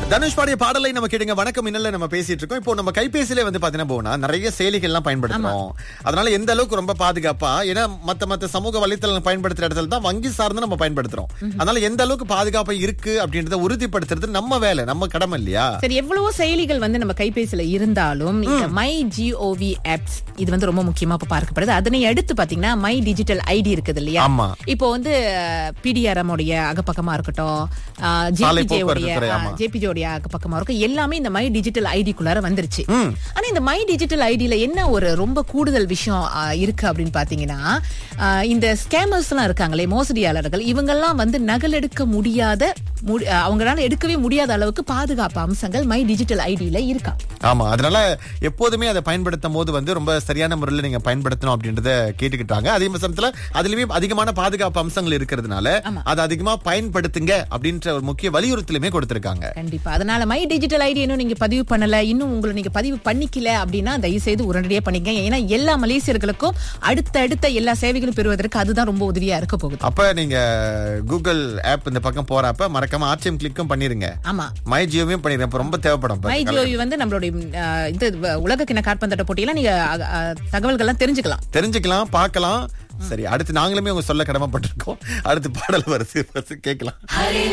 தனுஷ் பாடிய பாடலை நம்ம கேடுங்க வணக்கம் இன்னல நம்ம பேசிட்டு இருக்கோம் இப்போ நம்ம கைபேசியில வந்து பாத்தீங்கன்னா போனா நிறைய செயலிகள் எல்லாம் பயன்படுத்துறோம் அதனால எந்த அளவுக்கு ரொம்ப பாதுகாப்பா ஏன்னா மத்த மத்த சமூக வலைத்தளம் பயன்படுத்துற இடத்துல தான் வங்கி சார்ந்து நம்ம பயன்படுத்துறோம் அதனால எந்த அளவுக்கு பாதுகாப்பா இருக்கு அப்படின்றத உறுதிப்படுத்துறது நம்ம வேலை நம்ம கடமை இல்லையா சரி எவ்வளவோ செயலிகள் வந்து நம்ம கைபேசியில இருந்தாலும் இந்த மை ஜிஓவி ஆப்ஸ் இது வந்து ரொம்ப முக்கியமா இப்ப பார்க்கப்படுது அதனை அடுத்து பாத்தீங்கன்னா மை டிஜிட்டல் ஐடி இருக்குது இல்லையா ஆமா இப்போ வந்து பிடிஆர்எம் உடைய அகப்பக்கமா இருக்கட்டும் சாலை ஜேபிஜே போக்குவரத்து உடைய துறை, ஆமா. ஜேபிஜே உடைய அகப்பக்கமா இருக்கும் எல்லாமே இந்த மை டிஜிட்டல் ஐடிக்குள்ளார வந்துருச்சு ஆனா இந்த மை டிஜிட்டல் ஐடில என்ன ஒரு ரொம்ப கூடுதல் விஷயம் ஆ, இருக்கு அப்படின்னு பாத்தீங்கன்னா ஆ, இந்த ஸ்கேமர்ஸ் எல்லாம் இருக்காங்களே மோசடியாளர்கள் இவங்கெல்லாம் வந்து நகலெடுக்க முடியாத முடி- அவங்களால எடுக்கவே முடியாத அளவுக்கு பாதுகாப்பு அம்சங்கள் மை டிஜிட்டல் ஐடியில இருக்கா ஆமா அதனால எப்போதுமே அதை பயன்படுத்தும் போது வந்து ரொம்ப சரியான முறையில் நீங்க பயன்படுத்தணும் அப்படின்றத கேட்டுக்கிட்டாங்க அதே சமயத்துல அதுலயுமே அதிகமான பாதுகாப்பு அம்சங்கள் இருக்கிறதுனால அதை அதிகமா பயன்படுத்துங்க அப்படின்ற ஒரு முக்கிய வலியுறுத்தலுமே கொடுத்திருக்காங்க கண்டிப்பா அதனால மை டிஜிட்டல் ஐடி இன்னும் நீங்க பதிவு பண்ணல இன்னும் உங்களை நீங்க பதிவு பண்ணிக்கல அப்படின்னா தயவு செய்து உடனடியா பண்ணிக்க ஏன்னா எல்லா மலேசியர்களுக்கும் அடுத்த அடுத்த எல்லா சேவைகளும் பெறுவதற்கு அதுதான் ரொம்ப உதவியா இருக்க போகுது அப்ப நீங்க கூகுள் ஆப் இந்த பக்கம் போறப்ப மறக்காம ஆர்டிஎம் கிளிக்கும் பண்ணிருங்க ஆமா மை ஜியோவையும் பண்ணிருங்க அப்ப ரொம்ப தேவைப்படும் மை பாருங்க. ஜோவி வந்து நம்மளுடைய அஹ், இது உலக கிண காற்பந்தாட்ட போட்டியில நீங்க அஹ், அஹ், தகவல்கள்லாம் தெரிஞ்சுக்கலாம் தெரிஞ்சுக்கலாம் பார்க்கலாம் சரி அடுத்து நாங்களுமே உங்க சொல்ல கடமைப்பட்டிருக்கோம் அடுத்து பாடல் வருது வருது கேட்கலாம்